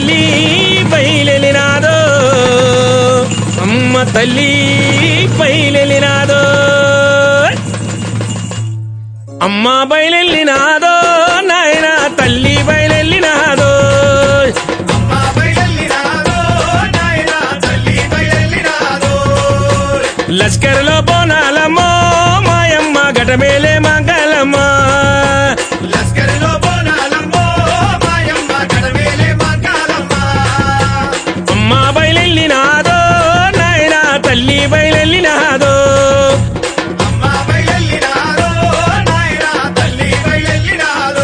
తల్లి బయలెలినాదో అమ్మ తల్లి బయలెలినాదో అమ్మ బయలెల్లినాదో నాయన తల్లి బయలెల్లినాదో అమ్మ బయలెల్లినాదో నాయనా తల్లి బయలెల్లినాదో లష్కర్లో బోనాలమ్మో మాయమ్మ గటమేలే మంగళమ్మా లస్కరిలో బోనాలమ్మో మాయమ్మ కడవేలే మంగళమ్మ అమ్మ బయలెల్లినాదో నాయన తల్లి బయలెల్లినాదో అమ్మ బయలెల్లినాదో నాయనా తల్లి బయలెల్లినాదో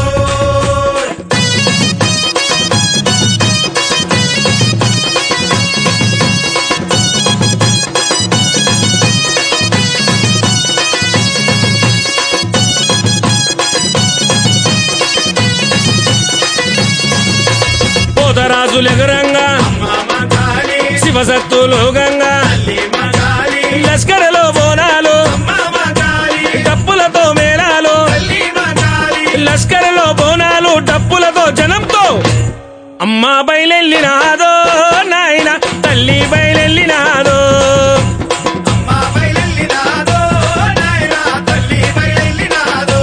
పోతరాజులెగరంగా అమ్మ మగాలి శివసత్తులు గంగా తల్లి మగాలి లష్కరలో బోనాలు అమ్మ మగాలి డప్పులతో మేళాలు తల్లి మగాలి లష్కరలో బోనాలు డప్పులతో జనంతో అమ్మ బయలెల్లినాదో నాయన తల్లి బయలెల్లినాదో అమ్మ బయలెల్లినాదో నాయనా తల్లి బయలెల్లినాదో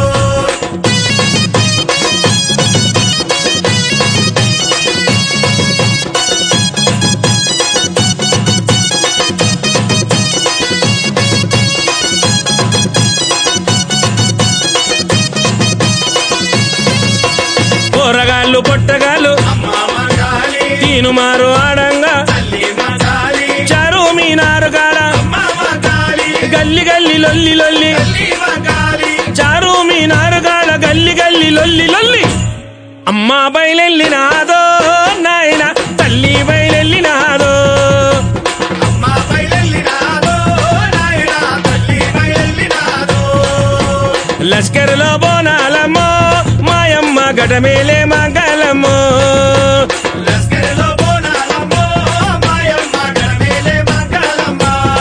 కూరగాళ్ళు పొట్టగాళ్ళు అమ్మ మగాలి తీనుమారు ఆడంగా తల్లి మగాలి చారు మీనారు కాడ అమ్మ మగాలి గల్లి గల్లి లొల్లి లొల్లి తల్లి మగాలి చారు మీనారు కాడ గల్లి గల్లి లొల్లి లొల్లి అమ్మ బయలెల్లినాదో నాయన తల్లి బయలెల్లినాదో అమ్మ బయలెల్లినాదో నాయనా తల్లి బయలెల్లినాదో లష్కర్లో బోనాలమ్మో మాయమ్మ గటమేలే మంగళమ్మో లస్కరిలో బోనాలమ్మో మాయమ్మ గడమేలే మంగళమ్మ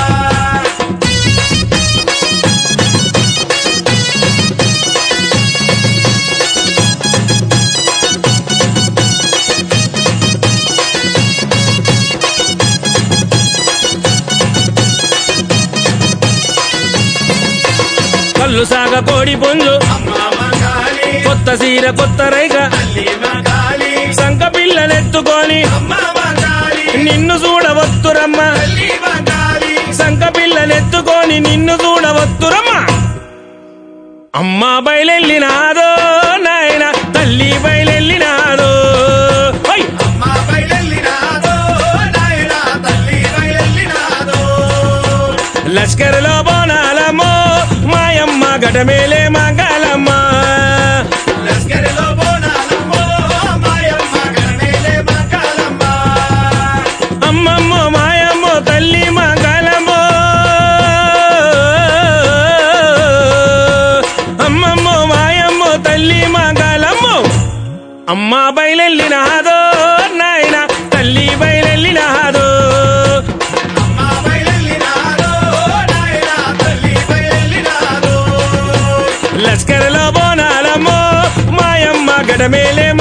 కళ్ళు సాగ కోడి పుంజు అమ్మ మగాలి కొత్త సీర కొత్త రైగ తల్లి మగాలి సంక పిల్లనెత్తుకొని అమ్మ మగాలి నిన్ను చూడవత్తురమ్మ తల్లి మగాలి సంక పిల్లనెత్తుకొని నిన్ను చూడవత్తురమ్మ అమ్మ బయలెల్లినాదో నాయన తల్లి బయలెల్లినాదో ఓయ్! అమ్మ బయలెల్లినాదో నాయనా తల్లి బయలెల్లినాదో లష్కర్లో బోనాలమ్మో మాయమ్మ గటమేలే మంగళమ్మ లస్కరిలో బోనాలమ్మో మాయమ్మ గడమేలే మంగళమ్మ అమ్మమ్మో మాయమ్మో తల్లి మంగళమ్మో అమ్మమ్మో మాయమ్మో తల్లి మంగళమ్మో అమ్మ బయలెల్లినాదో నాయన తల్లి బయలెల్లినాదో అమ్మ బయలెల్లినాదో నాయనా తల్లి బయలెల్లినాదో లష్కర్లో బోనాలమ్మో మాయమ్మ గడమేలే